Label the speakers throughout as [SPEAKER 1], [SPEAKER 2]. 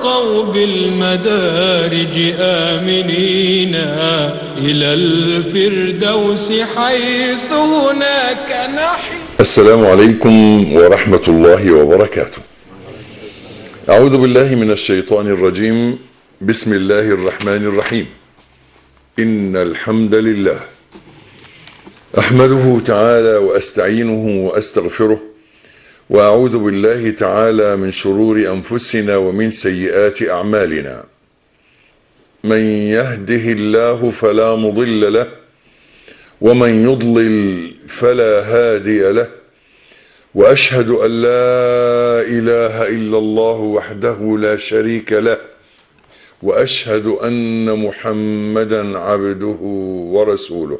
[SPEAKER 1] وارتقوا بالمدارج آمنين إلى الفردوس حيث هناك نحن
[SPEAKER 2] السلام عليكم ورحمة الله وبركاته أعوذ بالله من الشيطان الرجيم بسم الله الرحمن الرحيم إن الحمد لله أحمده تعالى وأستعينه وأستغفره وأعوذ بالله تعالى من شرور أنفسنا ومن سيئات أعمالنا من يهده الله فلا مضل له ومن يضلل فلا هادي له وأشهد أن لا إله إلا الله وحده لا شريك له وأشهد أن محمدا عبده ورسوله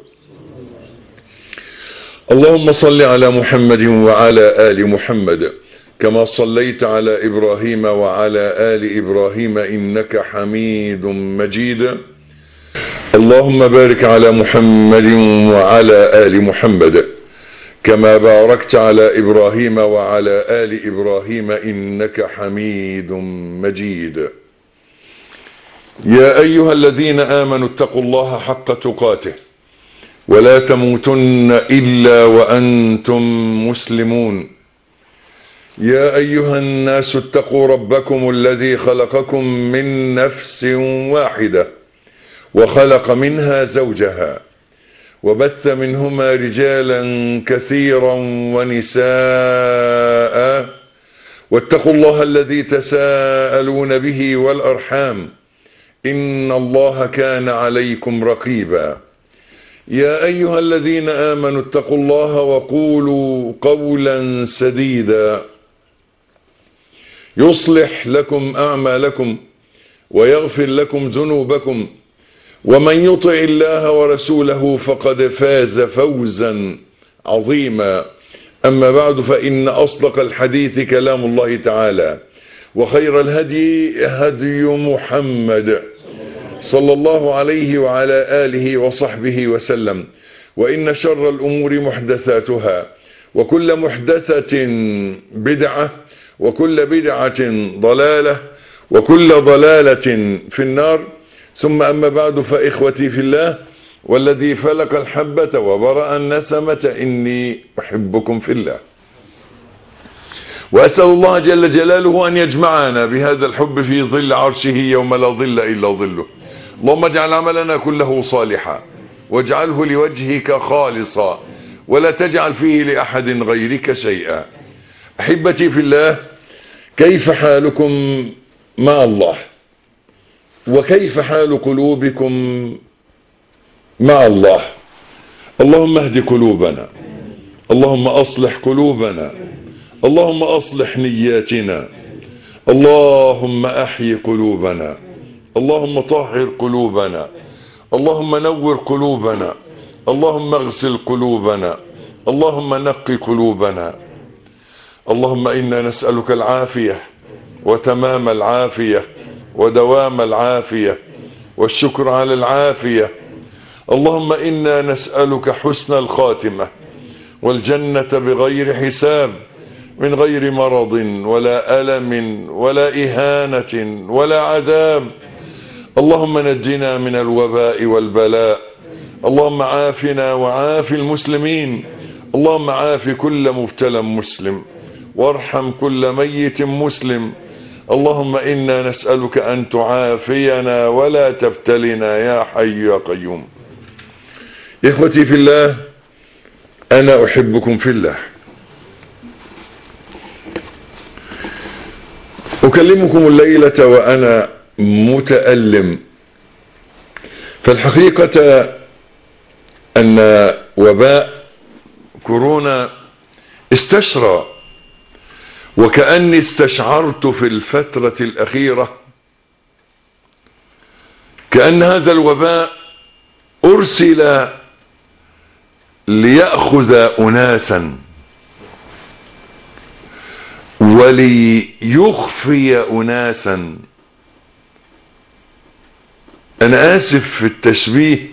[SPEAKER 2] اللهم صل على محمد وعلى آل محمد كما صليت على إبراهيم وعلى آل إبراهيم إنك حميد مجيد اللهم بارك على محمد وعلى آل محمد كما باركت على إبراهيم وعلى آل إبراهيم إنك حميد مجيد يا أيها الذين آمنوا اتقوا الله حق تقاته ولا تموتن إلا وأنتم مسلمون يا أيها الناس اتقوا ربكم الذي خلقكم من نفس واحدة وخلق منها زوجها وبث منهما رجالا كثيرا ونساء واتقوا الله الذي تساءلون به والأرحام إن الله كان عليكم رقيبا يا أيها الذين آمنوا اتقوا الله وقولوا قولا سديدا يصلح لكم أعمالكم ويغفر لكم ذنوبكم ومن يطع الله ورسوله فقد فاز فوزا عظيما أما بعد فإن أصدق الحديث كلام الله تعالى وخير الهدي هدي محمد صلى الله عليه وعلى آله وصحبه وسلم وإن شر الأمور محدثاتها وكل محدثة بدعة وكل بدعة ضلالة وكل ضلالة في النار ثم أما بعد فإخوتي في الله والذي فلق الحبة وبرأ النسمة إني أحبكم في الله وأسأل الله جل جلاله أن يجمعنا بهذا الحب في ظل عرشه يوم لا ظل إلا ظله اللهم اجعل عملنا كله صالحا واجعله لوجهك خالصا ولا تجعل فيه لأحد غيرك شيئا أحبتي في الله كيف حالكم مع الله وكيف حال قلوبكم مع الله اللهم اهد قلوبنا اللهم أصلح قلوبنا اللهم أصلح نياتنا اللهم أحيي قلوبنا اللهم طهر قلوبنا اللهم نور قلوبنا اللهم اغسل قلوبنا اللهم نقي قلوبنا اللهم إنا نسألك العافية وتمام العافية ودوام العافية والشكر على العافية اللهم إنا نسألك حسن الخاتمة والجنة بغير حساب من غير مرض ولا ألم ولا إهانة ولا عذاب اللهم نجنا من الوباء والبلاء اللهم عافنا وعاف المسلمين اللهم عاف كل مبتلى مسلم وارحم كل ميت مسلم اللهم إنا نسألك أن تعافينا ولا تبتلنا يا حي يا قيوم إخوتي في الله أنا أحبكم في الله أكلمكم الليلة وأنا متألم فالحقيقة أن وباء كورونا استشرى وكأني استشعرت في الفترة الأخيرة كأن هذا الوباء أرسل ليأخذ أناسا وليخفي أناسا أنا آسف في التشبيه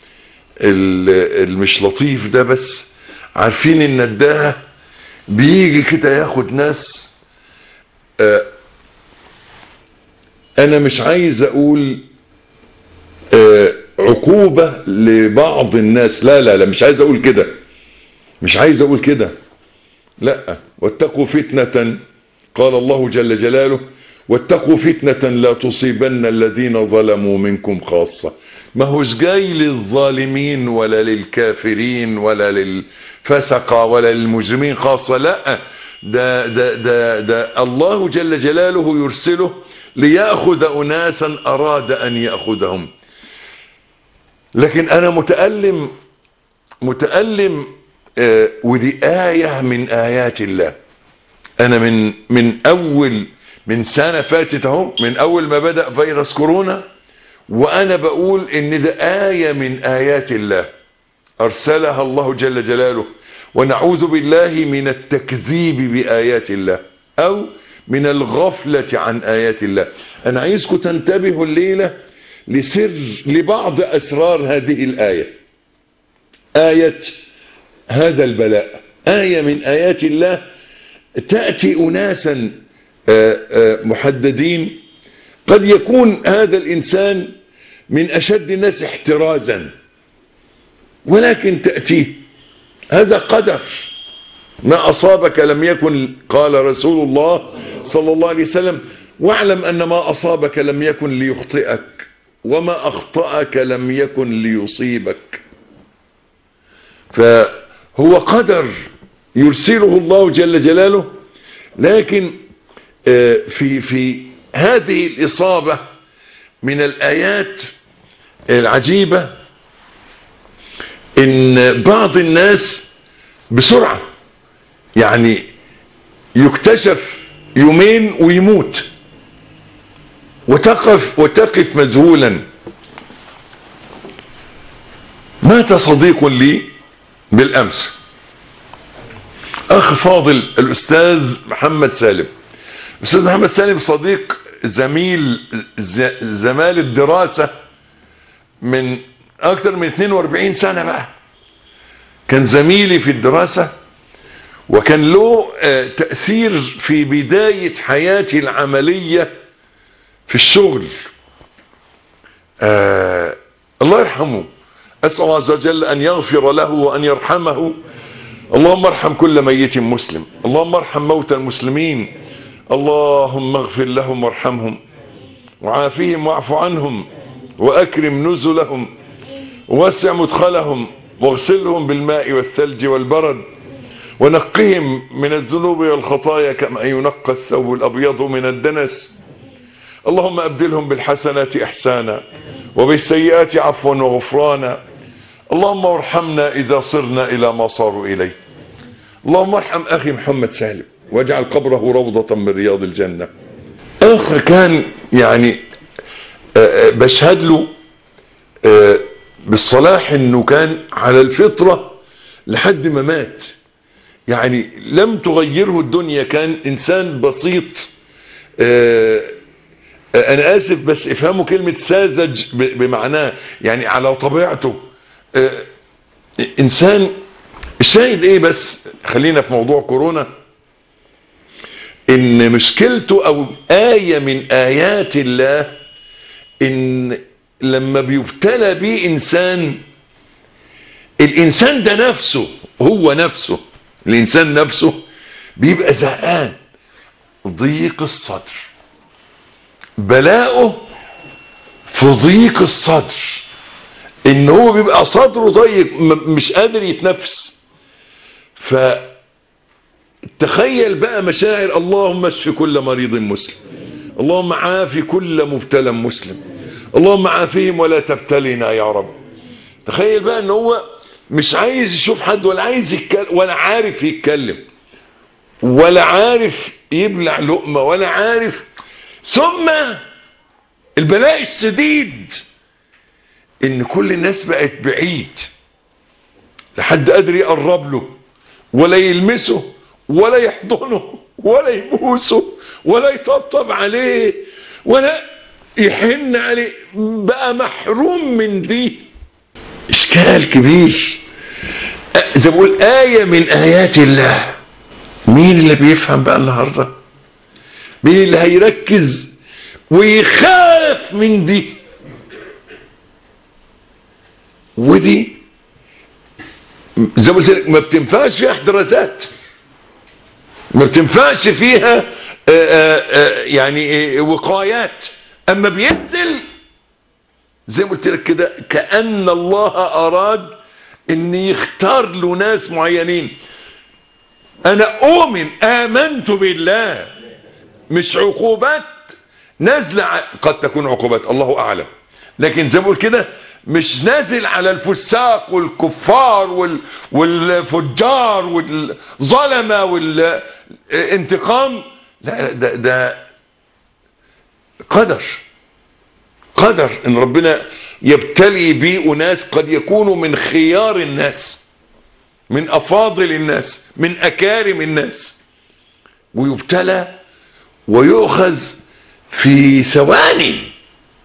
[SPEAKER 2] المش لطيف ده بس عارفين ان النداهة بيجي كده ياخد ناس انا مش عايز اقول آه عقوبة لبعض الناس لا لا لا مش عايز اقول كده مش عايز اقول كده لا واتقوا فتنة قال الله جل جلاله واتقوا فتنة لا تصيبن الذين ظلموا منكم خاصة ما هوش جاي للظالمين ولا للكافرين ولا للفسقة ولا للمجرمين خاصة لا ده, ده, ده, ده الله جل جلاله يرسله ليأخذ أناسا أراد أن يأخذهم لكن أنا متألم متألم آه ودي آية من آيات الله أنا من من أول من سنة فاتت اهو من أول ما بدأ فيروس كورونا وأنا بقول إن ده آية من آيات الله أرسلها الله جل جلاله ونعوذ بالله من التكذيب بآيات الله أو من الغفلة عن آيات الله أنا عايزكم تنتبهوا الليلة لسر لبعض أسرار هذه الآية آية هذا البلاء آية من آيات الله تأتي أناسا محددين قد يكون هذا الإنسان من أشد الناس احترازا ولكن تأتيه هذا قدر ما أصابك لم يكن قال رسول الله صلى الله عليه وسلم واعلم أن ما أصابك لم يكن ليخطئك وما أخطأك لم يكن ليصيبك فهو قدر يرسله الله جل جلاله لكن في في هذه الإصابة من الآيات العجيبة إن بعض الناس بسرعة يعني يكتشف يومين ويموت وتقف وتقف مذهولا مات صديق لي بالأمس أخ فاضل الأستاذ محمد سالم الأستاذ محمد سالم صديق زميل زمال الدراسة من أكثر من 42 سنة بقى كان زميلي في الدراسة وكان له تأثير في بداية حياتي العملية في الشغل آه الله يرحمه أسأل الله عز وجل أن يغفر له وأن يرحمه اللهم ارحم كل ميت مسلم اللهم ارحم موتى المسلمين اللهم اغفر لهم وارحمهم وعافهم واعف عنهم وأكرم نزلهم ووسع مدخلهم واغسلهم بالماء والثلج والبرد ونقهم من الذنوب والخطايا كما ينقى الثوب الأبيض من الدنس اللهم أبدلهم بالحسنات إحسانا وبالسيئات عفوا وغفرانا اللهم ارحمنا إذا صرنا إلى ما صاروا إليه اللهم ارحم أخي محمد سالم واجعل قبره روضة من رياض الجنة أخ كان يعني بشهد له بالصلاح انه كان على الفطرة لحد ما مات يعني لم تغيره الدنيا كان انسان بسيط انا اسف بس افهموا كلمة ساذج بمعناه يعني على طبيعته انسان الشاهد ايه بس خلينا في موضوع كورونا ان مشكلته او آية من آيات الله ان لما بيبتلى بيه انسان الانسان ده نفسه هو نفسه الانسان نفسه بيبقى زهقان ضيق الصدر بلاؤه في ضيق الصدر ان هو بيبقى صدره ضيق مش قادر يتنفس ف تخيل بقى مشاعر اللهم اشف كل مريض مسلم اللهم عافي كل مبتلى مسلم اللهم عافيهم ولا تبتلينا يا رب تخيل بقى ان هو مش عايز يشوف حد ولا عايز يتكلم ولا عارف يتكلم ولا عارف يبلع لقمة ولا عارف ثم البلاء الشديد ان كل الناس بقت بعيد لحد قادر يقرب له ولا يلمسه ولا يحضنه ولا يبوسه ولا يطبطب عليه ولا يحن عليه بقى محروم من دي اشكال كبير زي بقول آية من آيات الله مين اللي بيفهم بقى النهاردة مين اللي هيركز ويخاف من دي ودي زي ما قلت لك ما بتنفعش فيها احترازات ما بتنفعش فيها آآ آآ يعني وقايات اما بينزل زي ما قلت لك كده كأن الله اراد ان يختار له ناس معينين انا اؤمن امنت بالله مش عقوبات نازلة قد تكون عقوبات الله اعلم لكن زي ما بقول كده مش نازل على الفساق والكفار وال والفجار والظلمة والانتقام لا ده, ده قدر قدر ان ربنا يبتلي بيه اناس قد يكونوا من خيار الناس من افاضل الناس من اكارم الناس ويبتلى ويؤخذ في ثواني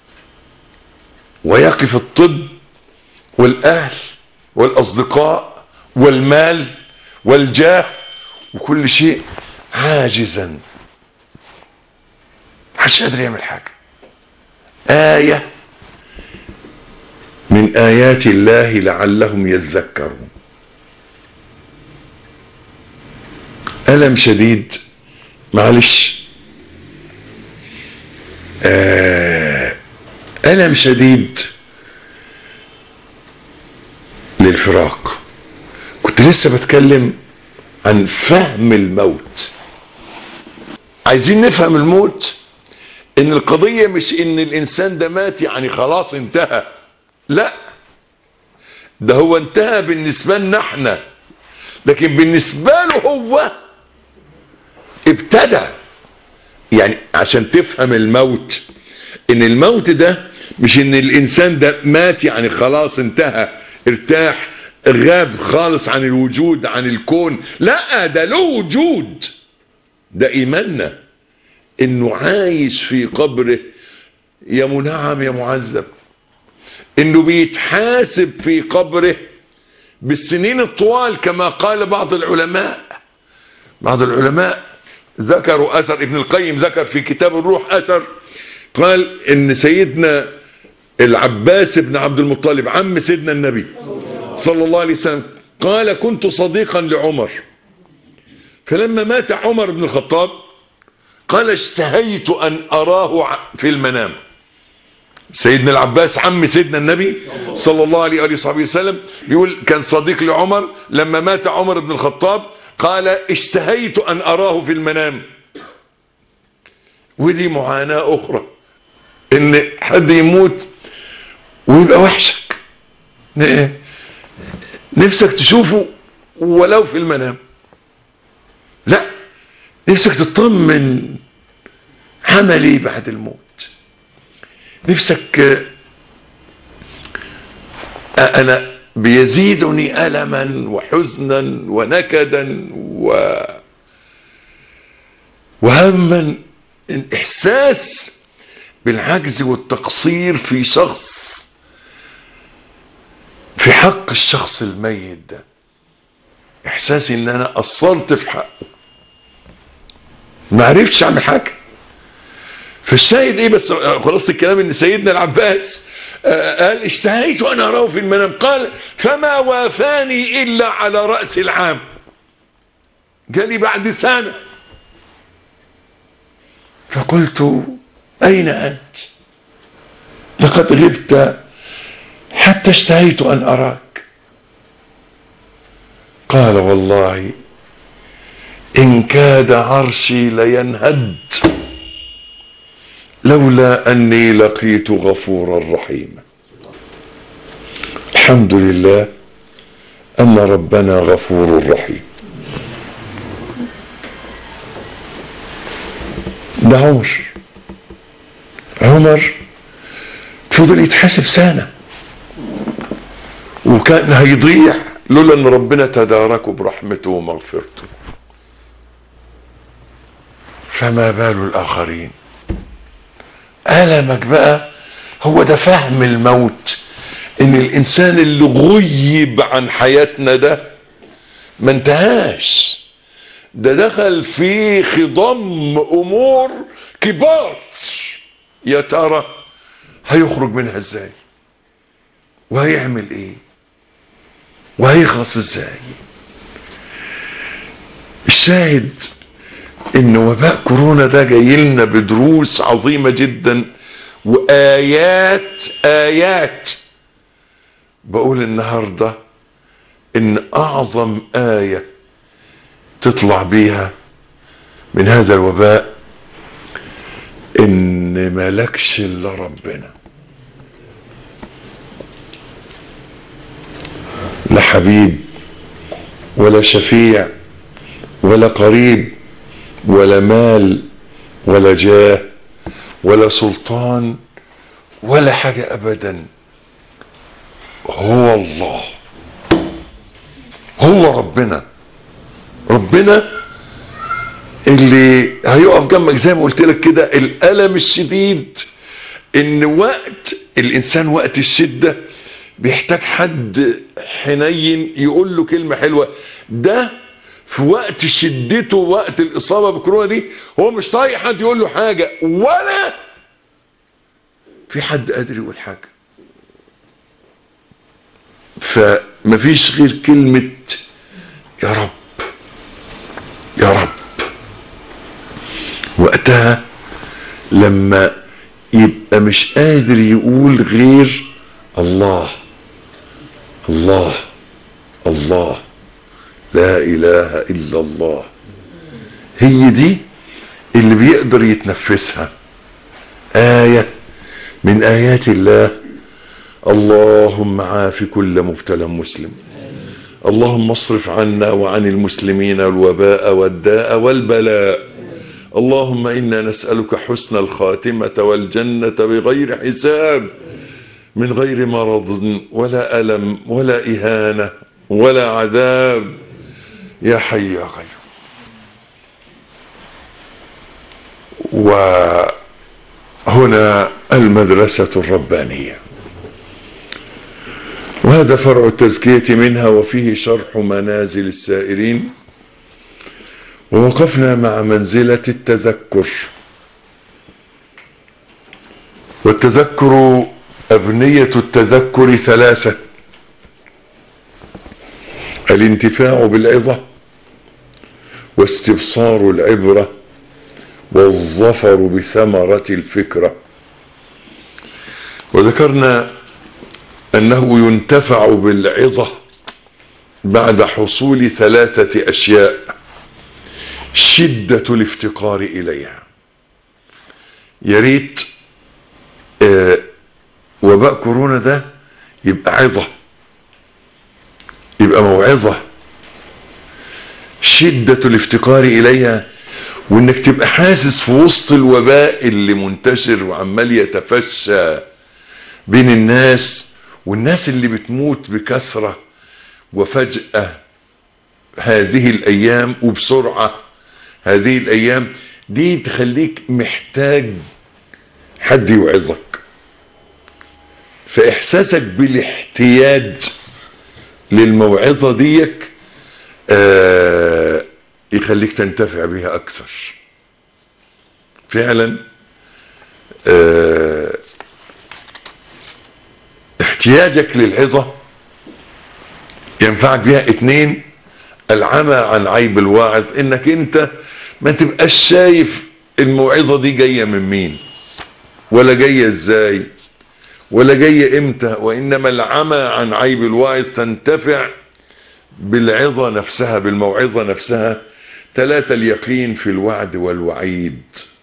[SPEAKER 2] ويقف الطب والاهل والاصدقاء والمال والجاه وكل شيء عاجزا محدش قادر يعمل حاجه آية من آيات الله لعلهم يذكرون ألم شديد معلش آه ألم شديد للفراق كنت لسه بتكلم عن فهم الموت عايزين نفهم الموت ان القضية مش ان الانسان ده مات يعني خلاص انتهى لا ده هو انتهى بالنسبة لنا احنا لكن بالنسبة له هو ابتدى يعني عشان تفهم الموت ان الموت ده مش ان الانسان ده مات يعني خلاص انتهى ارتاح غاب خالص عن الوجود عن الكون لا ده له وجود ده ايماننا انه عايش في قبره يا منعم يا معذب انه بيتحاسب في قبره بالسنين الطوال كما قال بعض العلماء بعض العلماء ذكروا اثر ابن القيم ذكر في كتاب الروح اثر قال ان سيدنا العباس بن عبد المطلب عم سيدنا النبي صلى الله عليه وسلم قال كنت صديقا لعمر فلما مات عمر بن الخطاب قال اشتهيت ان اراه في المنام سيدنا العباس عم سيدنا النبي صلى الله عليه وآله وصحبه وسلم بيقول كان صديق لعمر لما مات عمر بن الخطاب قال اشتهيت ان اراه في المنام ودي معاناة اخرى ان حد يموت ويبقى وحشك نفسك تشوفه ولو في المنام لا نفسك تطمن عملي بعد الموت نفسك انا بيزيدني الما وحزنا ونكدا و وهما احساس بالعجز والتقصير في شخص في حق الشخص الميت ده احساسي ان انا قصرت في حقه ما عرفتش اعمل حاجه فالشاهد ايه بس خلاص الكلام ان سيدنا العباس قال اشتهيت ان اراه في المنام قال فما وافاني الا على راس العام جالي بعد سنه فقلت اين انت لقد غبت حتى اشتهيت ان اراك قال والله ان كاد عرشي لينهد لولا اني لقيت غفورا رحيما الحمد لله ان ربنا غفور رحيم ده عمر عمر فضل يتحاسب سنة وكان هيضيع لولا ان ربنا تداركه برحمته ومغفرته فما بال الاخرين ألمك بقى هو ده فهم الموت ان الانسان اللي غيب عن حياتنا ده ما انتهاش ده دخل في خضم امور كبار يا ترى هيخرج منها ازاي وهيعمل ايه وهيخلص ازاي الشاهد ان وباء كورونا ده جاي لنا بدروس عظيمة جدا وايات ايات بقول النهاردة ان اعظم اية تطلع بيها من هذا الوباء ان ملكش الا ربنا لا حبيب ولا شفيع ولا قريب ولا مال ولا جاه ولا سلطان ولا حاجة ابدا هو الله هو ربنا ربنا اللي هيقف جنبك زي ما قلت لك كده الالم الشديد ان وقت الانسان وقت الشدة بيحتاج حد حنين يقول له كلمة حلوة ده في وقت شدته وقت الاصابة بكورونا دي هو مش طايق حد يقول له حاجة ولا في حد قادر يقول حاجة فمفيش غير كلمة يا رب يا رب وقتها لما يبقى مش قادر يقول غير الله الله الله لا اله الا الله هي دي اللي بيقدر يتنفسها آية من آيات الله اللهم عاف كل مبتلى مسلم اللهم اصرف عنا وعن المسلمين الوباء والداء والبلاء اللهم إنا نسألك حسن الخاتمة والجنة بغير حساب من غير مرض ولا ألم ولا إهانة ولا عذاب يا حي يا قيوم وهنا المدرسة الربانية وهذا فرع التزكية منها وفيه شرح منازل السائرين ووقفنا مع منزلة التذكر والتذكر أبنية التذكر ثلاثة الانتفاع بالعظة واستبصار العبرة والظفر بثمرة الفكرة وذكرنا أنه ينتفع بالعظة بعد حصول ثلاثة أشياء شدة الافتقار إليها يريت آه وباء كورونا ده يبقى عظة يبقى موعظة شدة الافتقار إليها وانك تبقى حاسس في وسط الوباء اللي منتشر وعمال يتفشى بين الناس والناس اللي بتموت بكثرة وفجأة هذه الأيام وبسرعة هذه الأيام دي تخليك محتاج حد يوعظك فإحساسك بالاحتياج للموعظة ديك آه يخليك تنتفع بها أكثر فعلا آه احتياجك للعظة ينفعك بها اتنين العمى عن عيب الواعظ انك انت ما تبقاش شايف الموعظة دي جاية من مين ولا جاية ازاي ولا جاية امتى وانما العمى عن عيب الواعظ تنتفع بالعظة نفسها بالموعظة نفسها ثلاثة اليقين في الوعد والوعيد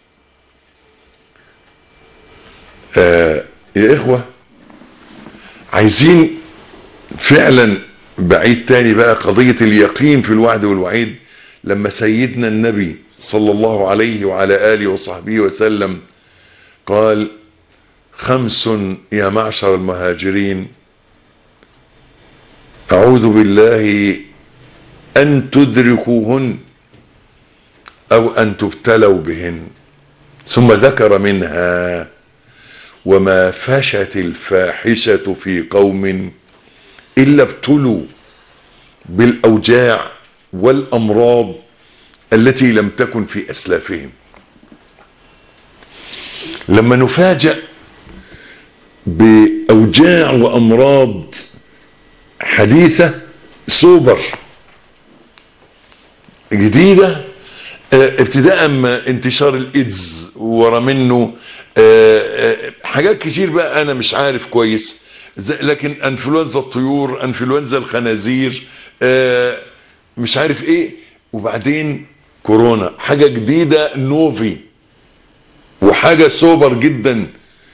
[SPEAKER 2] آه يا اخوة عايزين فعلا بعيد تاني بقى قضية اليقين في الوعد والوعيد لما سيدنا النبي صلى الله عليه وعلى آله وصحبه وسلم قال خمس يا معشر المهاجرين أعوذ بالله أن تدركوهن أو أن تبتلوا بهن ثم ذكر منها وما فشت الفاحشة في قوم إلا ابتلوا بالأوجاع والأمراض التي لم تكن في أسلافهم لما نفاجأ بأوجاع وأمراض حديثة سوبر جديدة ابتداء ما انتشار الايدز ورا منه حاجات كتير بقى انا مش عارف كويس لكن انفلونزا الطيور انفلونزا الخنازير مش عارف ايه وبعدين كورونا حاجة جديدة نوفي وحاجة سوبر جدا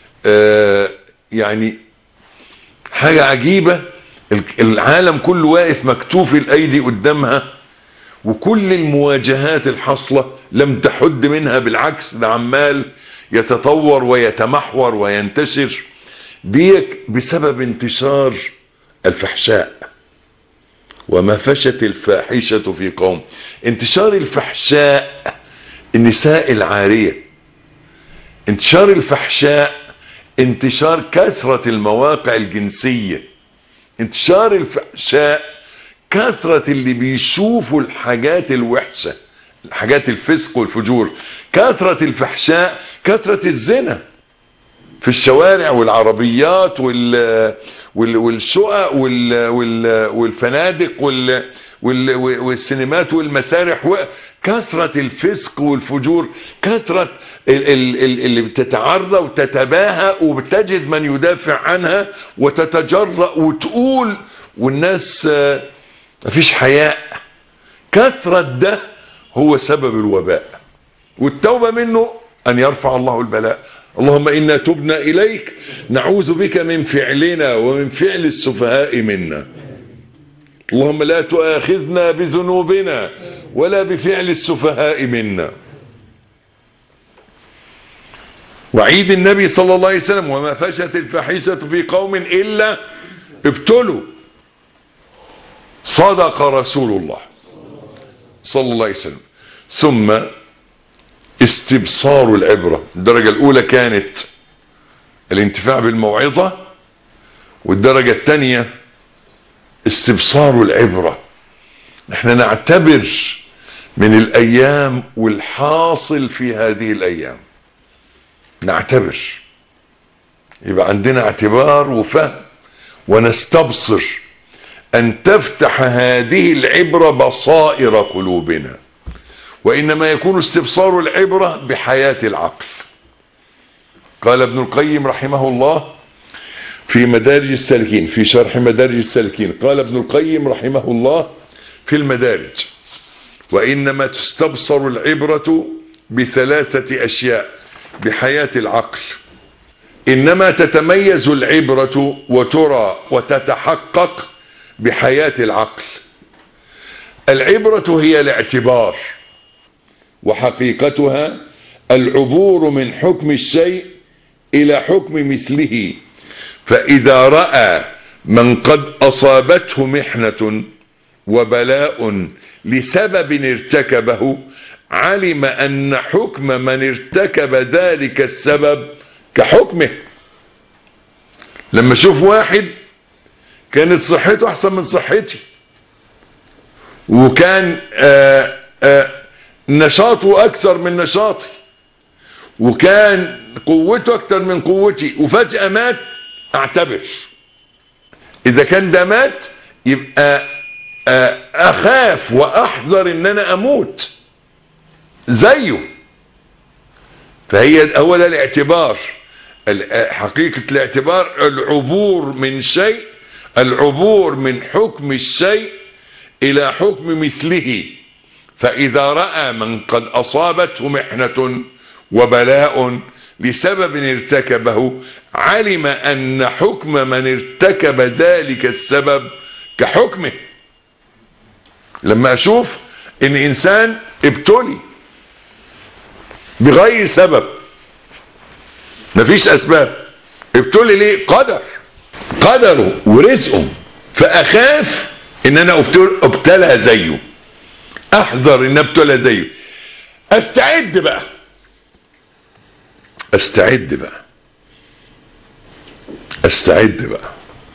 [SPEAKER 2] يعني حاجة عجيبة العالم كله واقف مكتوف الايدي قدامها وكل المواجهات الحاصلة لم تحد منها بالعكس ده عمال يتطور ويتمحور وينتشر ديك بسبب انتشار الفحشاء وما فشت الفاحشة في قوم انتشار الفحشاء النساء العارية انتشار الفحشاء انتشار كثرة المواقع الجنسية انتشار الفحشاء كثرة اللي بيشوفوا الحاجات الوحشة الحاجات الفسق والفجور كثرة الفحشاء كثرة الزنا في الشوارع والعربيات وال والشقق وال وال والفنادق وال وال والسينمات والمسارح كثرة الفسق والفجور كثرة اللي بتتعرى وتتباهى وبتجد من يدافع عنها وتتجرأ وتقول والناس مفيش حياء كثرة ده هو سبب الوباء والتوبة منه أن يرفع الله البلاء اللهم إنا تبنا إليك نعوذ بك من فعلنا ومن فعل السفهاء منا اللهم لا تؤاخذنا بذنوبنا ولا بفعل السفهاء منا وعيد النبي صلى الله عليه وسلم وما فشت الفاحشة في قوم إلا ابتلوا صدق رسول الله صلى الله عليه وسلم ثم استبصار العبرة الدرجة الأولى كانت الانتفاع بالموعظة والدرجة الثانية استبصار العبرة احنا نعتبر من الأيام والحاصل في هذه الأيام نعتبر يبقى عندنا اعتبار وفهم ونستبصر أن تفتح هذه العبرة بصائر قلوبنا وإنما يكون استبصار العبرة بحياة العقل قال ابن القيم رحمه الله في مدارج السالكين في شرح مدارج السالكين قال ابن القيم رحمه الله في المدارج وإنما تستبصر العبرة بثلاثة أشياء بحياة العقل إنما تتميز العبرة وترى وتتحقق بحياة العقل العبرة هي الاعتبار وحقيقتها العبور من حكم الشيء إلى حكم مثله فإذا رأى من قد أصابته محنة وبلاء لسبب ارتكبه علم أن حكم من ارتكب ذلك السبب كحكمه لما اشوف واحد كانت صحته احسن من صحتي وكان آآ آآ نشاطه اكثر من نشاطي وكان قوته اكثر من قوتي وفجأة مات اعتبر اذا كان ده مات يبقى اخاف واحذر ان انا اموت زيه فهي هو ده الاعتبار حقيقة الاعتبار العبور من شيء العبور من حكم الشيء الى حكم مثله فاذا رأى من قد اصابته محنة وبلاء لسبب ارتكبه علم ان حكم من ارتكب ذلك السبب كحكمه لما اشوف ان انسان ابتلي بغير سبب مفيش اسباب ابتلي ليه قدر قدره ورزقه فاخاف ان انا ابتلى زيه احذر ان ابتلى زيه استعد بقى استعد بقى استعد بقى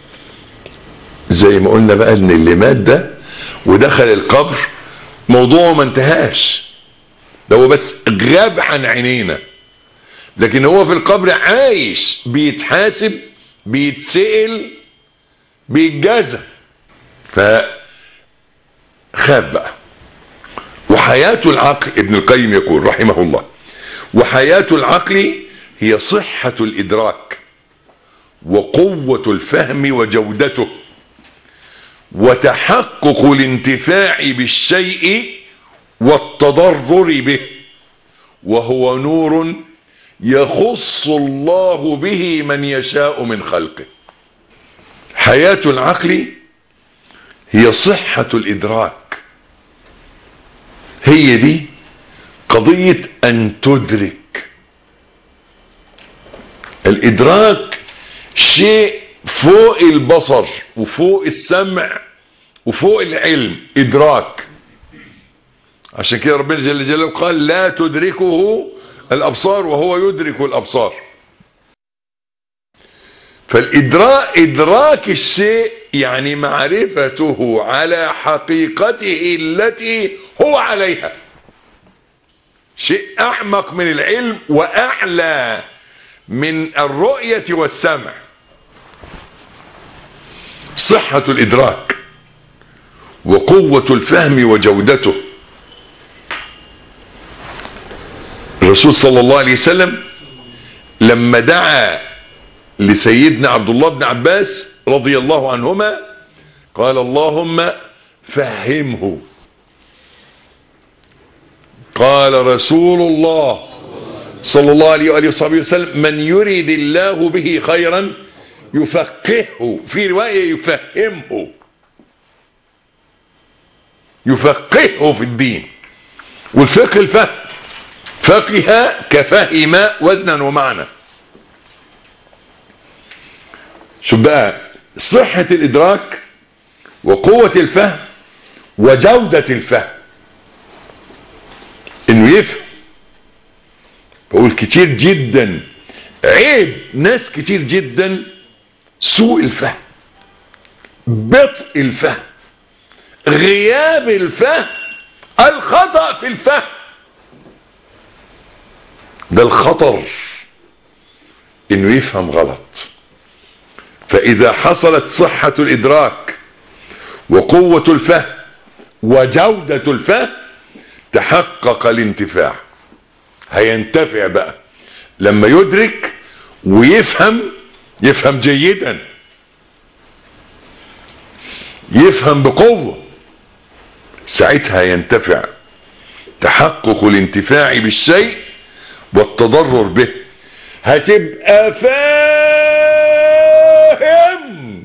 [SPEAKER 2] زي ما قلنا بقى ان اللي مات ده ودخل القبر موضوعه ما انتهاش ده هو بس غاب عن عينينا لكن هو في القبر عايش بيتحاسب بيتسئل بيتجازى فخاب بقى وحياة العقل ابن القيم يقول رحمه الله وحياة العقل هي صحة الإدراك وقوة الفهم وجودته وتحقق الانتفاع بالشيء والتضرر به وهو نور يخص الله به من يشاء من خلقه حياة العقل هي صحة الإدراك هي دي قضية أن تدرك الإدراك شيء فوق البصر وفوق السمع وفوق العلم إدراك عشان كده ربنا جل جلاله قال لا تدركه الأبصار وهو يدرك الأبصار فالإدراك إدراك الشيء يعني معرفته على حقيقته التي هو عليها شيء أعمق من العلم وأعلى من الرؤية والسمع صحة الإدراك وقوة الفهم وجودته الرسول صلى الله عليه وسلم لما دعا لسيدنا عبد الله بن عباس رضي الله عنهما قال اللهم فهمه قال رسول الله صلى الله عليه وآله وصحبه وسلم من يريد الله به خيرا يفقهه في رواية يفهمه يفقهه في الدين والفقه الفهم فقه كفهم وزنا ومعنى شوف بقى صحة الإدراك وقوة الفهم وجودة الفهم انه يفهم بقول كتير جدا عيب ناس كتير جدا سوء الفهم بطء الفهم غياب الفهم الخطأ في الفهم ده الخطر انه يفهم غلط فاذا حصلت صحة الادراك وقوة الفهم وجودة الفهم تحقق الانتفاع هينتفع بقى لما يدرك ويفهم يفهم جيدا يفهم بقوة ساعتها ينتفع تحقق الانتفاع بالشيء والتضرر به هتبقى فاهم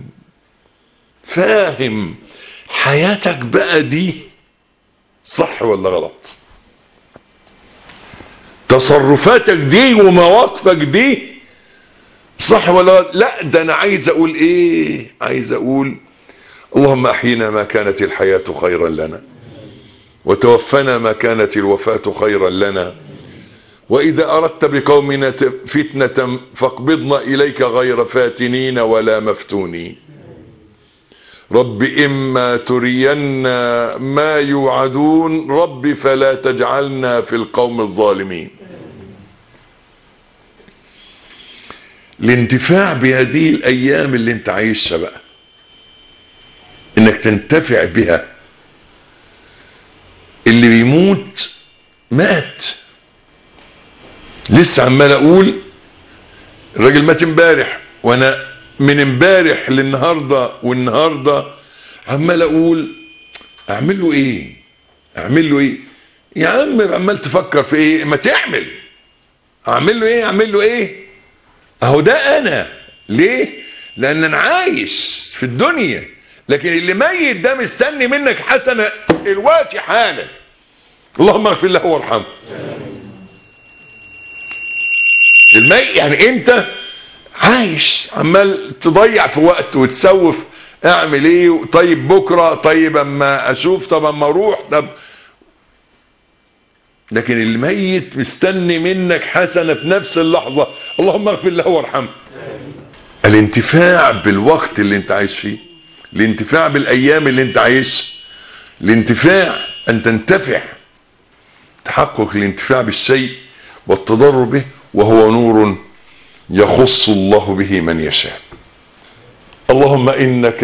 [SPEAKER 2] فاهم حياتك بقى دي صح ولا غلط تصرفاتك دي ومواقفك دي صح ولا غلط لا ده انا عايز اقول ايه عايز اقول اللهم احينا ما كانت الحياة خيرا لنا وتوفنا ما كانت الوفاة خيرا لنا وإذا أردت بقومنا فتنة فاقبضنا إليك غير فاتنين ولا مفتونين رب إما ترينا ما يوعدون رب فلا تجعلنا في القوم الظالمين الانتفاع بهذه الأيام اللي انت عايشها بقى انك تنتفع بها اللي بيموت مات لسه عمال اقول الراجل مات امبارح وانا من امبارح للنهارده والنهارده عمال اقول اعمل له ايه اعمل له ايه يا عم عمال تفكر في ايه ما تعمل اعمل له ايه اعمل له ايه اهو ده انا ليه لان انا عايش في الدنيا لكن اللي ميت ده مستني منك حسنه الوقت حالا اللهم اغفر له وارحمه الميت يعني انت عايش عمال تضيع في وقت وتسوف اعمل ايه طيب بكرة طيب اما اشوف طب اما اروح طب لكن الميت مستني منك حسنة في نفس اللحظة اللهم اغفر له وارحمه الانتفاع بالوقت اللي انت عايش فيه الانتفاع بالايام اللي انت عايشها الانتفاع ان تنتفع تحقق الانتفاع بالشيء والتضرر به وهو نور يخص الله به من يشاء اللهم إنك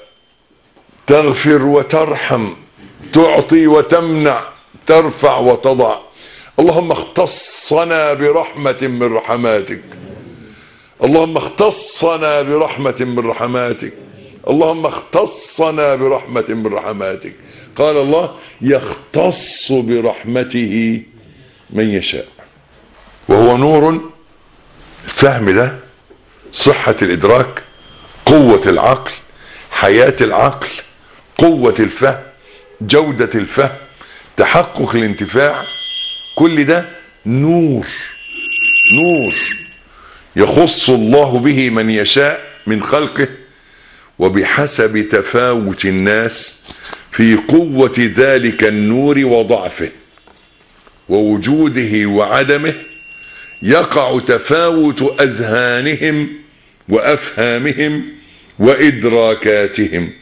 [SPEAKER 2] تغفر وترحم تعطي وتمنع ترفع وتضع اللهم اختصنا برحمة من رحماتك اللهم اختصنا برحمة من رحماتك اللهم اختصنا برحمة من رحماتك قال الله يختص برحمته من يشاء وهو نور الفهم ده صحة الإدراك قوة العقل حياة العقل قوة الفهم جودة الفهم تحقق الانتفاع كل ده نور نور يخص الله به من يشاء من خلقه وبحسب تفاوت الناس في قوة ذلك النور وضعفه ووجوده وعدمه يقع تفاوت أذهانهم وأفهامهم وإدراكاتهم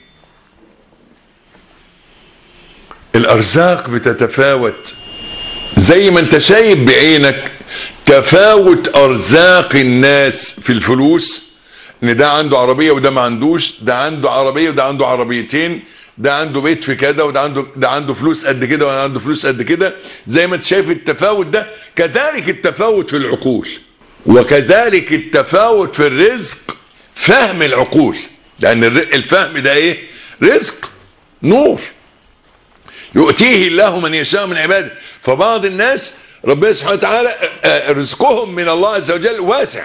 [SPEAKER 2] الأرزاق بتتفاوت زي ما انت شايف بعينك تفاوت أرزاق الناس في الفلوس ان ده عنده عربية وده ما عندوش ده عنده عربية وده عنده عربيتين ده عنده بيت في كده وده عنده ده عنده فلوس قد كده وده عنده فلوس قد كده زي ما انت شايف التفاوت ده كذلك التفاوت في العقول وكذلك التفاوت في الرزق فهم العقول لان الفهم ده ايه رزق نور يؤتيه الله من يشاء من عباده فبعض الناس ربنا سبحانه وتعالى رزقهم من الله عز وجل واسع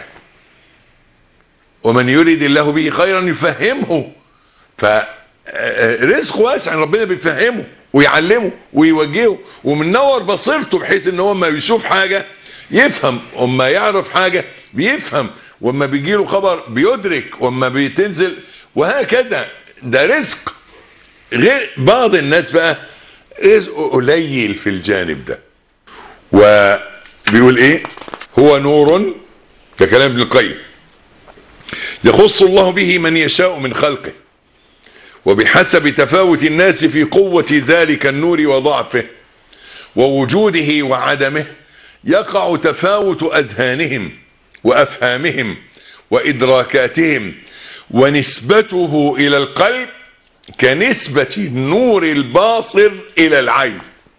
[SPEAKER 2] ومن يريد الله به خيرا يفهمه فرزق واسع ربنا بيفهمه ويعلمه ويوجهه ومنور بصيرته بحيث ان هو ما بيشوف حاجة يفهم وما يعرف حاجة بيفهم وما بيجيله خبر بيدرك وما بتنزل وهكذا ده رزق غير بعض الناس بقى رزقه قليل في الجانب ده وبيقول ايه هو نور ده كلام ابن القيم يخص الله به من يشاء من خلقه وبحسب تفاوت الناس في قوة ذلك النور وضعفه ووجوده وعدمه يقع تفاوت أذهانهم وأفهامهم وإدراكاتهم ونسبته إلى القلب كنسبة النور الباصر إلى العين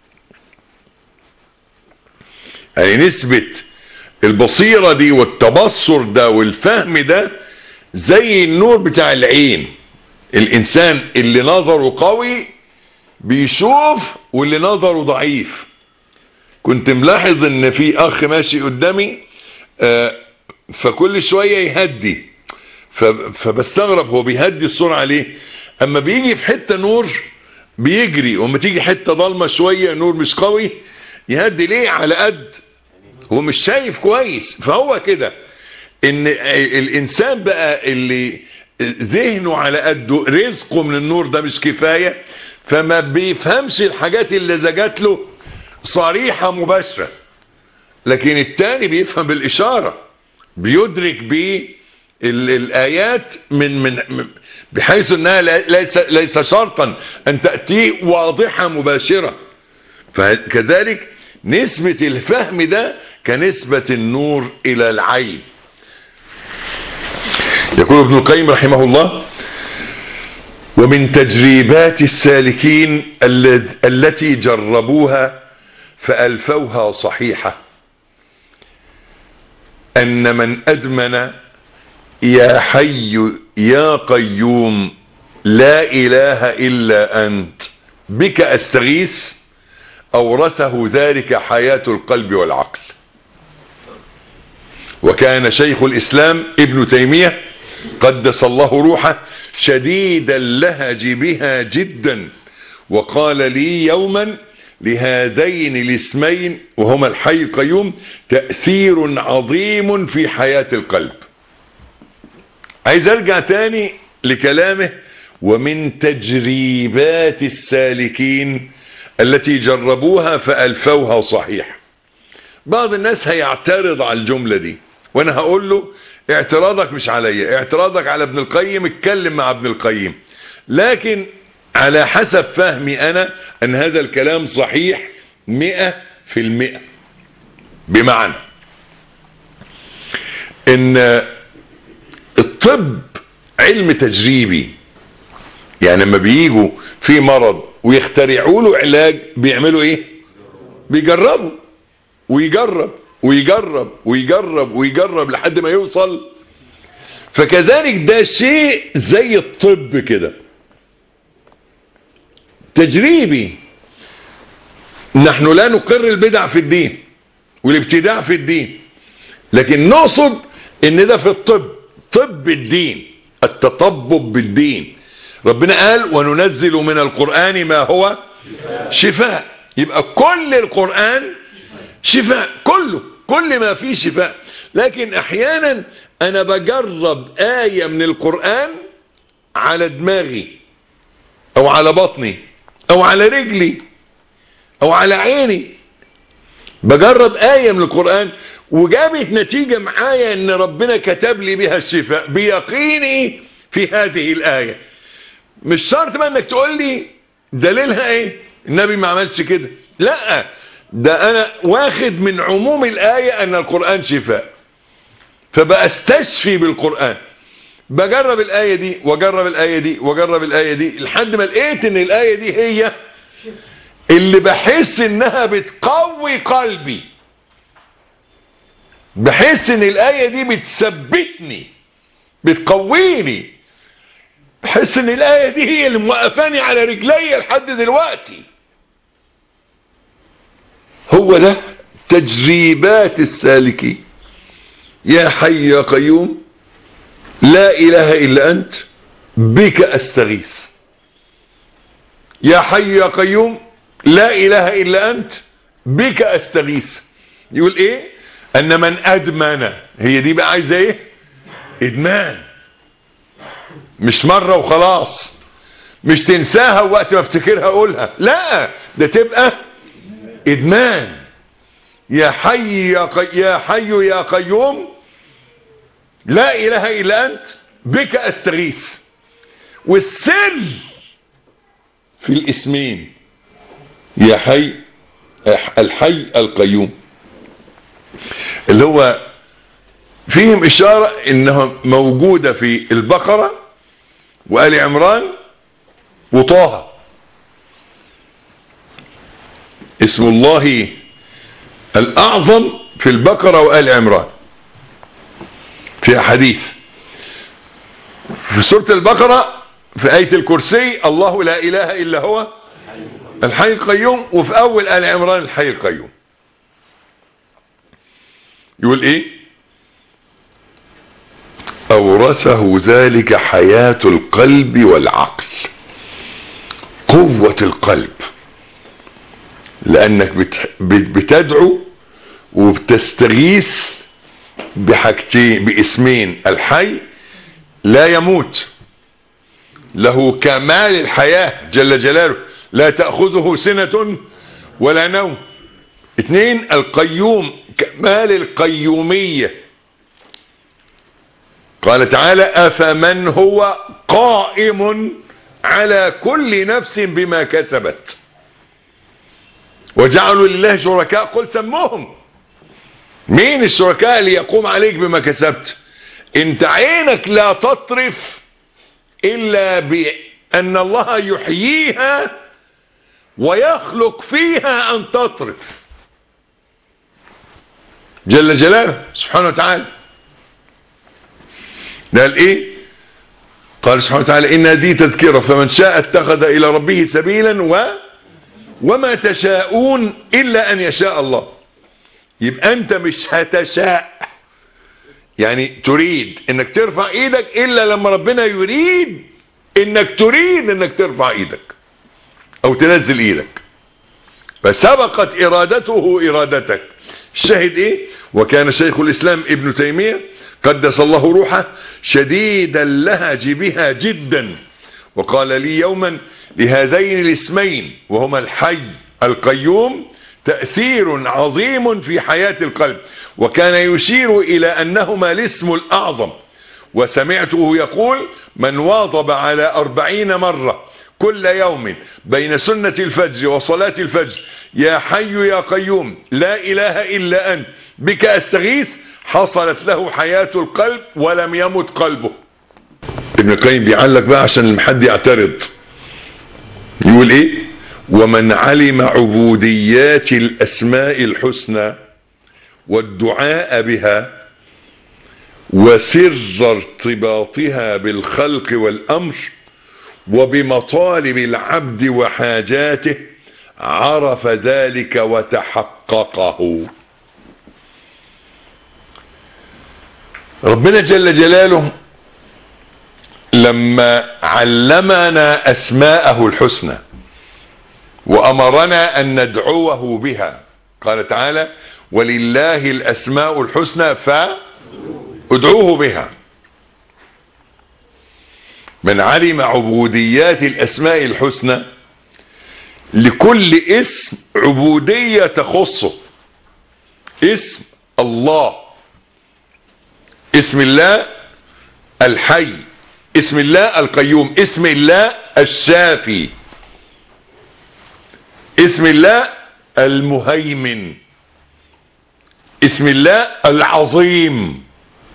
[SPEAKER 2] يعني نسبة البصيرة دي والتبصر ده والفهم ده زي النور بتاع العين الإنسان اللي نظره قوي بيشوف واللي نظره ضعيف كنت ملاحظ ان في اخ ماشي قدامي آه فكل شوية يهدي فبستغرب هو بيهدي السرعة ليه اما بيجي في حتة نور بيجري واما تيجي حتة ضلمة شوية نور مش قوي يهدي ليه على قد هو مش شايف كويس فهو كده ان الانسان بقى اللي ذهنه على قده رزقه من النور ده مش كفاية فما بيفهمش الحاجات اللي زجت له صريحة مباشرة لكن التاني بيفهم بالإشارة بيدرك بالآيات من من بحيث انها ليس ليس شرطا ان تأتي واضحة مباشرة فكذلك نسبة الفهم ده كنسبة النور الى العين يقول ابن القيم رحمه الله ومن تجريبات السالكين التي جربوها فألفوها صحيحة أن من أدمن يا حي يا قيوم لا إله إلا أنت بك أستغيث أورثه ذلك حياة القلب والعقل وكان شيخ الإسلام ابن تيمية قدس الله روحه شديد اللهج بها جدا وقال لي يوما لهذين الاسمين وهما الحي القيوم تأثير عظيم في حياة القلب عايز ارجع تاني لكلامه ومن تجريبات السالكين التي جربوها فألفوها صحيح بعض الناس هيعترض على الجملة دي وانا هقول له اعتراضك مش عليا اعتراضك على ابن القيم اتكلم مع ابن القيم لكن على حسب فهمي انا ان هذا الكلام صحيح مئة في المئة بمعنى ان الطب علم تجريبي يعني لما بييجوا في مرض ويخترعوا له علاج بيعملوا ايه بيجربوا ويجرب ويجرب ويجرب ويجرب لحد ما يوصل فكذلك ده شيء زي الطب كده تجريبي نحن لا نقر البدع في الدين والابتداع في الدين لكن نقصد ان ده في الطب طب الدين التطبب بالدين ربنا قال وننزل من القرآن ما هو شفاء يبقى كل القرآن شفاء كله كل ما فيه شفاء لكن احيانا انا بجرب آية من القرآن على دماغي او على بطني او على رجلي او على عيني بجرب آية من القرآن وجابت نتيجة معايا ان ربنا كتب لي بها الشفاء بيقيني في هذه الآية مش شرط بقى انك تقول لي دليلها ايه النبي ما عملش كده لا ده انا واخد من عموم الآية ان القرآن شفاء فبأستشفي بالقرآن بجرب الآية دي وجرب الآية دي وجرب الآية دي لحد ما لقيت ان الآية دي هي اللي بحس انها بتقوي قلبي بحس ان الآية دي بتثبتني بتقويني بحس ان الآية دي هي اللي موقفاني على رجلي لحد دلوقتي هو ده تجريبات السالكين يا حي يا قيوم لا اله الا انت بك استغيث يا حي يا قيوم لا اله الا انت بك استغيث يقول ايه ان من ادمن هي دي بقى عايزه ايه ادمان مش مرة وخلاص مش تنساها وقت ما افتكرها اقولها لا ده تبقى ادمان يا حي يا, قي... يا حي يا قيوم لا اله الا انت بك استغيث والسر في الاسمين يا حي الحي القيوم اللي هو فيهم اشارة انها موجودة في البقرة وآل عمران وطه اسم الله الأعظم في البقرة وآل عمران في حديث في سورة البقرة في آية الكرسي الله لا إله إلا هو الحي القيوم وفي أول آل عمران الحي القيوم يقول إيه أورثه ذلك حياة القلب والعقل قوة القلب لأنك بتدعو وبتستغيث بحاجتين باسمين الحي لا يموت له كمال الحياة جل جلاله لا تأخذه سنة ولا نوم اثنين القيوم كمال القيومية قال تعالى أفمن هو قائم على كل نفس بما كسبت وجعلوا لله شركاء قل سموهم مين الشركاء اللي يقوم عليك بما كسبت انت عينك لا تطرف الا بان الله يحييها ويخلق فيها ان تطرف جل جلاله سبحانه وتعالى قال ايه قال سبحانه وتعالى ان دي تذكرة فمن شاء اتخذ الى ربه سبيلا و وما تشاءون الا ان يشاء الله يبقى انت مش هتشاء يعني تريد انك ترفع ايدك الا لما ربنا يريد انك تريد انك ترفع ايدك او تنزل ايدك فسبقت ارادته ارادتك الشاهد ايه وكان شيخ الاسلام ابن تيمية قدس الله روحه شديد اللهج بها جدا وقال لي يوما لهذين الاسمين وهما الحي القيوم تأثير عظيم في حياة القلب وكان يشير إلى أنهما الاسم الأعظم وسمعته يقول من واظب على أربعين مرة كل يوم بين سنة الفجر وصلاة الفجر يا حي يا قيوم لا إله إلا أنت بك أستغيث حصلت له حياة القلب ولم يمت قلبه ابن القيم بيعلق بقى عشان حد يعترض يقول ايه ومن علم عبوديات الاسماء الحسنى والدعاء بها وسر ارتباطها بالخلق والامر وبمطالب العبد وحاجاته عرف ذلك وتحققه ربنا جل جلاله لما علمنا اسماءه الحسنى وامرنا ان ندعوه بها قال تعالى ولله الاسماء الحسنى فادعوه بها من علم عبوديات الاسماء الحسنى لكل اسم عبودية تخصه اسم الله اسم الله الحي اسم الله القيوم اسم الله الشافي اسم الله المهيمن اسم الله العظيم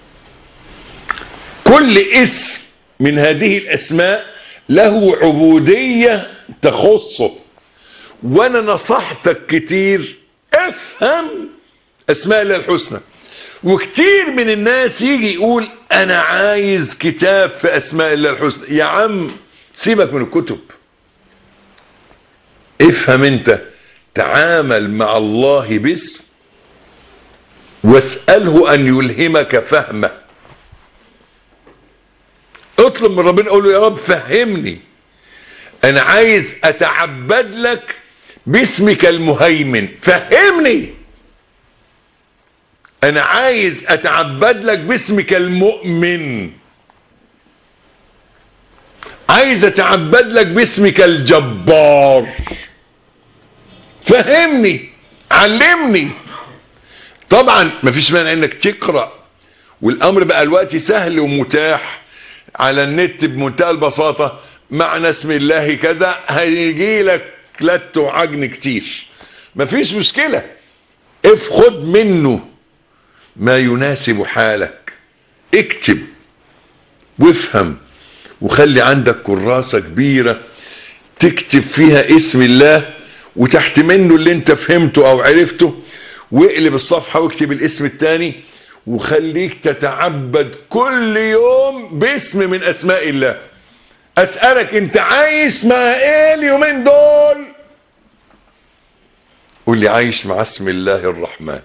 [SPEAKER 2] كل اسم من هذه الاسماء له عبودية تخصه وانا نصحتك كتير افهم اسماء الله الحسنى وكتير من الناس يجي يقول انا عايز كتاب في اسماء الله الحسنى يا عم سيبك من الكتب افهم انت تعامل مع الله باسم واسأله ان يلهمك فهمه اطلب من ربنا قول له يا رب فهمني انا عايز اتعبد لك باسمك المهيمن فهمني انا عايز اتعبد لك باسمك المؤمن عايز اتعبد لك باسمك الجبار فهمني علمني طبعا مفيش مانع انك تقرأ والامر بقى الوقت سهل ومتاح على النت بمنتهى البساطة معنى اسم الله كذا هيجي لك لت وعجن كتير مفيش مشكلة افخد منه ما يناسب حالك اكتب وافهم وخلي عندك كراسة كبيرة تكتب فيها اسم الله وتحت منه اللي انت فهمته او عرفته واقلب الصفحة واكتب الاسم التاني وخليك تتعبد كل يوم باسم من اسماء الله اسألك انت عايش مع ايه اليومين دول قول لي عايش مع اسم الله الرحمن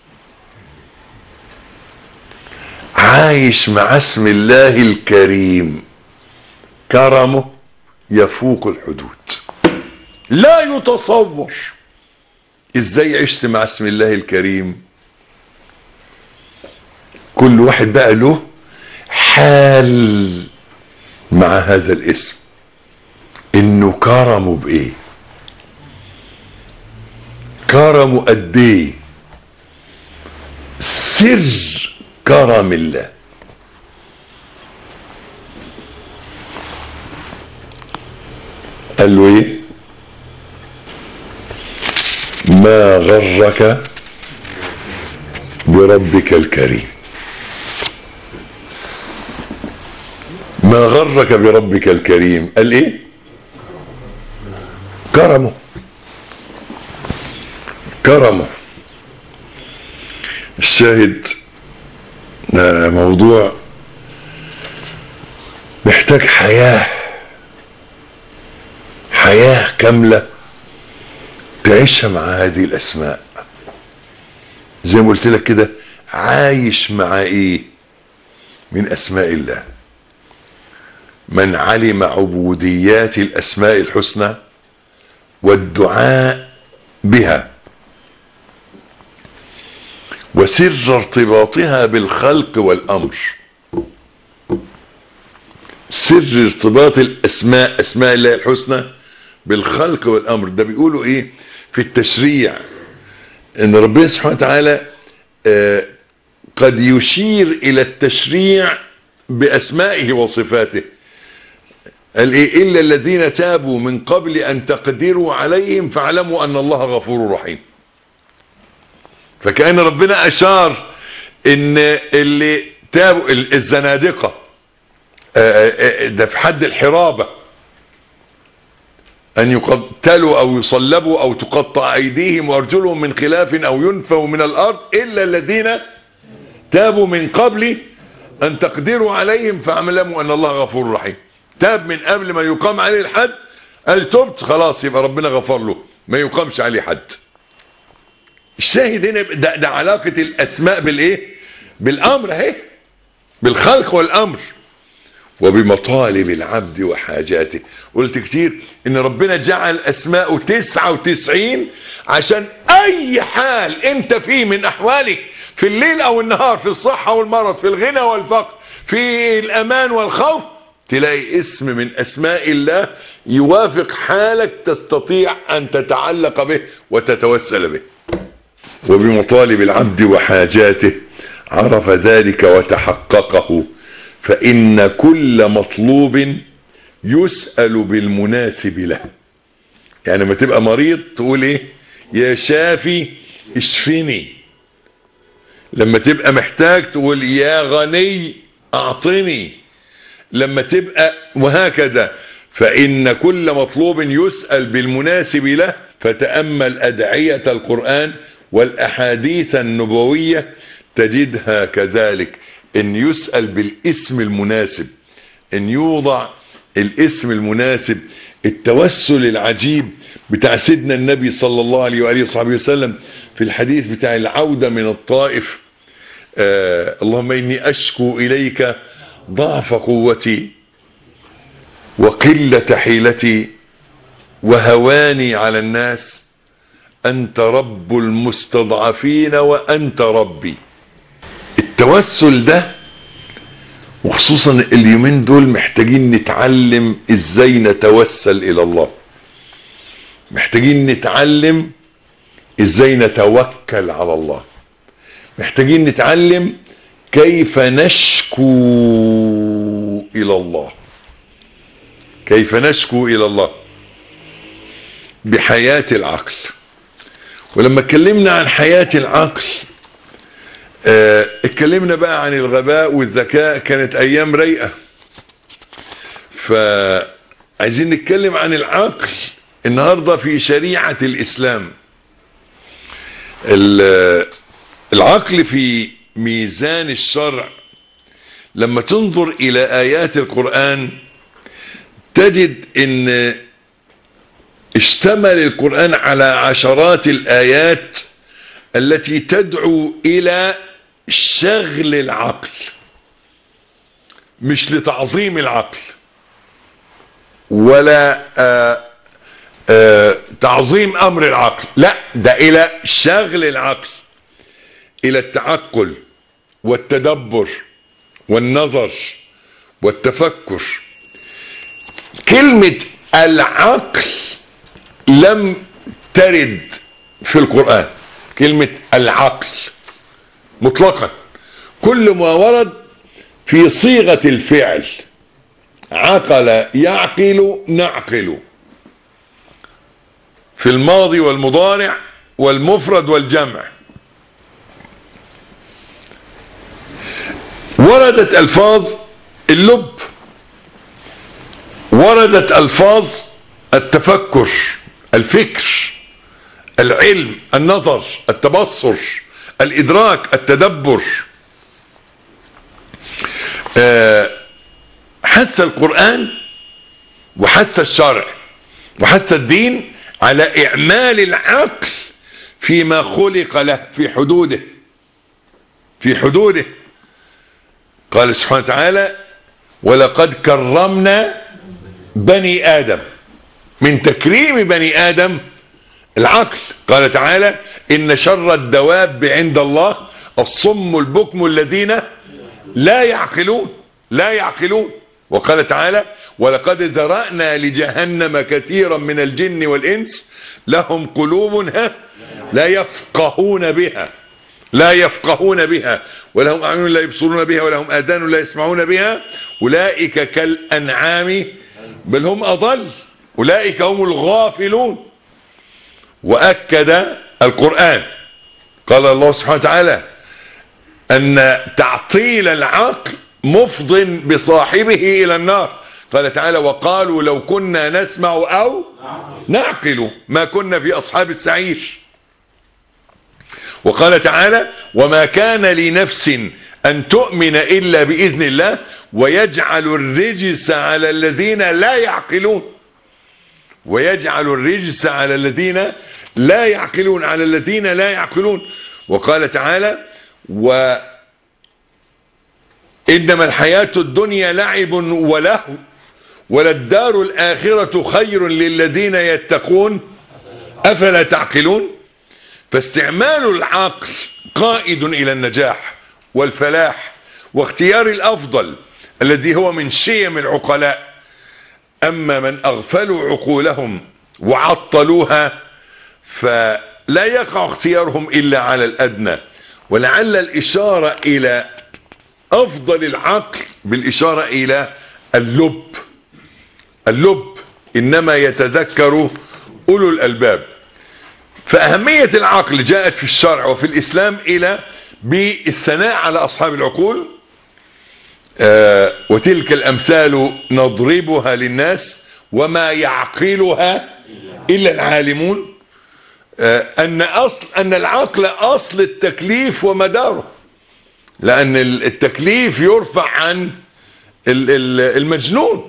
[SPEAKER 2] عايش مع اسم الله الكريم كرمه يفوق الحدود لا يتصور ازاي عشت مع اسم الله الكريم كل واحد بقى له حال مع هذا الاسم انه كرمه بايه كرمه قد ايه سر كرم الله قال له ايه ما غرك بربك الكريم ما غرك بربك الكريم قال ايه كرمه كرمه الشاهد موضوع محتاج حياة حياة كاملة تعيشها مع هذه الاسماء زي ما قلت لك كده عايش مع ايه من اسماء الله من علم عبوديات الاسماء الحسنى والدعاء بها وسر ارتباطها بالخلق والامر سر ارتباط الاسماء اسماء الله الحسنى بالخلق والامر ده بيقولوا ايه في التشريع ان ربنا سبحانه وتعالى آه قد يشير الى التشريع باسمائه وصفاته قال ايه الا الذين تابوا من قبل ان تقدروا عليهم فاعلموا ان الله غفور رحيم فكأن ربنا اشار ان اللي تابوا الزنادقة ده في حد الحرابة ان يقتلوا او يصلبوا او تقطع ايديهم وارجلهم من خلاف او ينفوا من الارض الا الذين تابوا من قبل ان تقدروا عليهم فاعلموا ان الله غفور رحيم تاب من قبل ما يقام عليه الحد قال تبت خلاص يبقى ربنا غفر له ما يقامش عليه حد الشاهد هنا ده, ده علاقة الاسماء بالايه بالامر اهي بالخلق والامر وبمطالب العبد وحاجاته قلت كتير ان ربنا جعل اسماءه تسعة وتسعين عشان اي حال انت فيه من احوالك في الليل او النهار في الصحة والمرض في الغنى والفقر في الامان والخوف تلاقي اسم من اسماء الله يوافق حالك تستطيع ان تتعلق به وتتوسل به وبمطالب العبد وحاجاته عرف ذلك وتحققه فإن كل مطلوب يسأل بالمناسب له يعني لما تبقى مريض تقول ايه يا شافي اشفني لما تبقى محتاج تقول يا غني اعطني لما تبقى وهكذا فإن كل مطلوب يسأل بالمناسب له فتأمل أدعية القرآن والأحاديث النبوية تجدها كذلك ان يسأل بالاسم المناسب ان يوضع الاسم المناسب التوسل العجيب بتاع سيدنا النبي صلى الله عليه وآله وصحبه وسلم في الحديث بتاع العودة من الطائف آه اللهم إني أشكو إليك ضعف قوتي وقلة حيلتي وهواني على الناس أنت رب المستضعفين وأنت ربي التوسل ده وخصوصا اليومين دول محتاجين نتعلم ازاي نتوسل الى الله محتاجين نتعلم ازاي نتوكل على الله محتاجين نتعلم كيف نشكو الى الله كيف نشكو الى الله بحياة العقل ولما اتكلمنا عن حياة العقل اه اتكلمنا بقى عن الغباء والذكاء كانت ايام رايقه فعايزين نتكلم عن العقل النهاردة في شريعة الاسلام العقل في ميزان الشرع لما تنظر الى ايات القرآن تجد ان اشتمل القرآن على عشرات الايات التي تدعو الى شغل العقل مش لتعظيم العقل ولا آآ آآ تعظيم امر العقل لا ده الى شغل العقل الى التعقل والتدبر والنظر والتفكر كلمة العقل لم ترد في القرآن كلمة العقل مطلقا كل ما ورد في صيغة الفعل عقل يعقل نعقل في الماضي والمضارع والمفرد والجمع وردت الفاظ اللب وردت الفاظ التفكر الفكر العلم النظر التبصر الادراك التدبر حث القرآن وحث الشرع وحث الدين على اعمال العقل فيما خلق له في حدوده في حدوده قال سبحانه وتعالى ولقد كرمنا بني آدم من تكريم بني آدم العقل قال تعالى إن شر الدواب عند الله الصم البكم الذين لا يعقلون لا يعقلون وقال تعالى ولقد ذرأنا لجهنم كثيرا من الجن والإنس لهم قلوب ها لا يفقهون بها لا يفقهون بها ولهم أعين لا يبصرون بها ولهم آذان لا يسمعون بها أولئك كالأنعام بل هم أضل أولئك هم الغافلون وأكد القرآن قال الله سبحانه وتعالى ان تعطيل العقل مفض بصاحبه الى النار قال تعالى وقالوا لو كنا نسمع او نعقل ما كنا في اصحاب السعير وقال تعالى وما كان لنفس ان تؤمن الا باذن الله ويجعل الرجس على الذين لا يعقلون ويجعل الرجس على الذين لا يعقلون على الذين لا يعقلون وقال تعالى و إنما الحياة الدنيا لعب ولهو وللدار الآخرة خير للذين يتقون أفلا تعقلون فاستعمال العقل قائد إلى النجاح والفلاح واختيار الأفضل الذي هو من شيم العقلاء أما من أغفلوا عقولهم وعطلوها فلا يقع اختيارهم إلا على الأدنى ولعل الإشارة إلى أفضل العقل بالإشارة إلى اللب اللب إنما يتذكر أولو الألباب فأهمية العقل جاءت في الشرع وفي الإسلام إلى بالثناء على أصحاب العقول آه وتلك الأمثال نضربها للناس وما يعقلها إلا العالمون آه أن, أصل أن العقل أصل التكليف ومداره لأن التكليف يرفع عن المجنون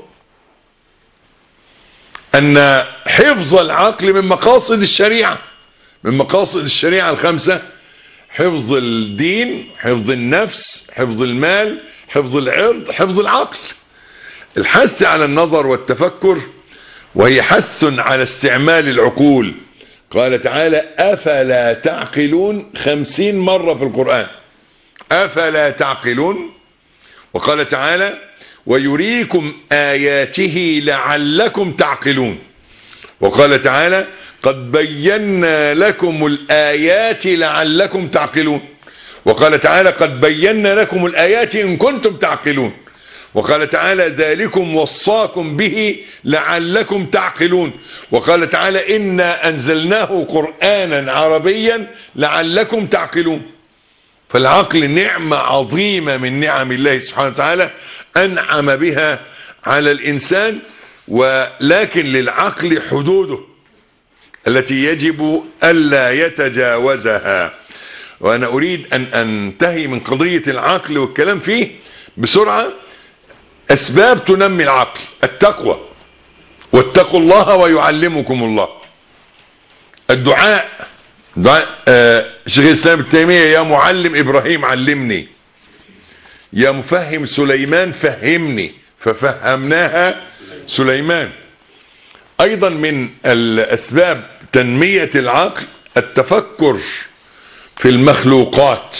[SPEAKER 2] أن حفظ العقل من مقاصد الشريعة من مقاصد الشريعة الخمسة حفظ الدين حفظ النفس حفظ المال حفظ العرض حفظ العقل الحث على النظر والتفكر وهي حث على استعمال العقول قال تعالى أفلا تعقلون خمسين مرة في القرآن أفلا تعقلون وقال تعالى ويريكم آياته لعلكم تعقلون وقال تعالى قد بينا لكم الآيات لعلكم تعقلون وقال تعالى قد بينا لكم الآيات إن كنتم تعقلون وقال تعالى ذلكم وصاكم به لعلكم تعقلون وقال تعالى إنا أنزلناه قرآنا عربيا لعلكم تعقلون فالعقل نعمة عظيمة من نعم الله سبحانه وتعالى أنعم بها على الإنسان ولكن للعقل حدوده التي يجب ألا يتجاوزها وأنا أريد أن أنتهي من قضية العقل والكلام فيه بسرعة أسباب تنمي العقل التقوى واتقوا الله ويعلمكم الله الدعاء دعاء آه شيخ الإسلام التيمية يا معلم إبراهيم علمني يا مفهم سليمان فهمني ففهمناها سليمان أيضا من الأسباب تنمية العقل التفكر في المخلوقات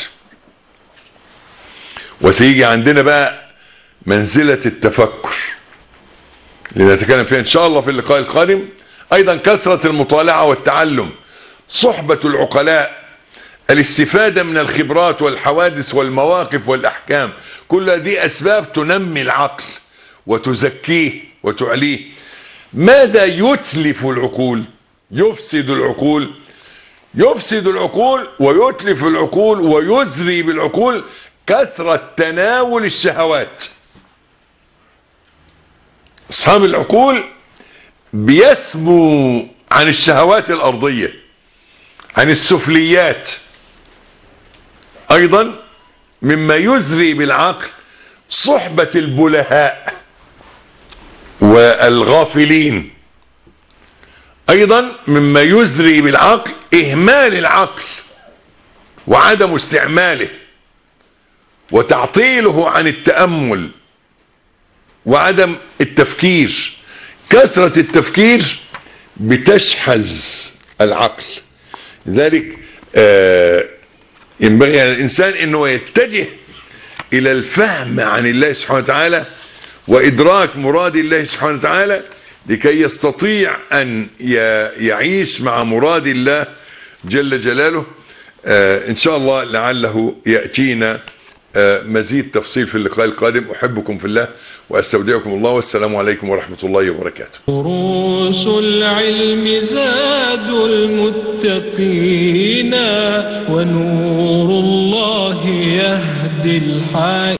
[SPEAKER 2] وسيجي عندنا بقى منزلة التفكر لنتكلم فيها إن شاء الله في اللقاء القادم أيضا كثرة المطالعة والتعلم صحبة العقلاء الاستفادة من الخبرات والحوادث والمواقف والأحكام كل دي أسباب تنمي العقل وتزكيه وتعليه ماذا يتلف العقول يفسد العقول يفسد العقول ويتلف العقول ويزري بالعقول كثرة تناول الشهوات اصحاب العقول بيسموا عن الشهوات الارضية عن السفليات ايضا مما يزري بالعقل صحبة البلهاء والغافلين ايضا مما يزري بالعقل اهمال العقل وعدم استعماله وتعطيله عن التأمل وعدم التفكير كثرة التفكير بتشحذ العقل لذلك آه ينبغي على الإنسان أنه يتجه إلى الفهم عن الله سبحانه وتعالى وإدراك مراد الله سبحانه وتعالى لكي يستطيع أن يعيش مع مراد الله جل جلاله آه إن شاء الله لعله يأتينا مزيد تفصيل في اللقاء القادم أحبكم في الله وأستودعكم الله والسلام عليكم ورحمة الله وبركاته
[SPEAKER 1] دروس العلم زاد المتقين ونور الله يهدي الحي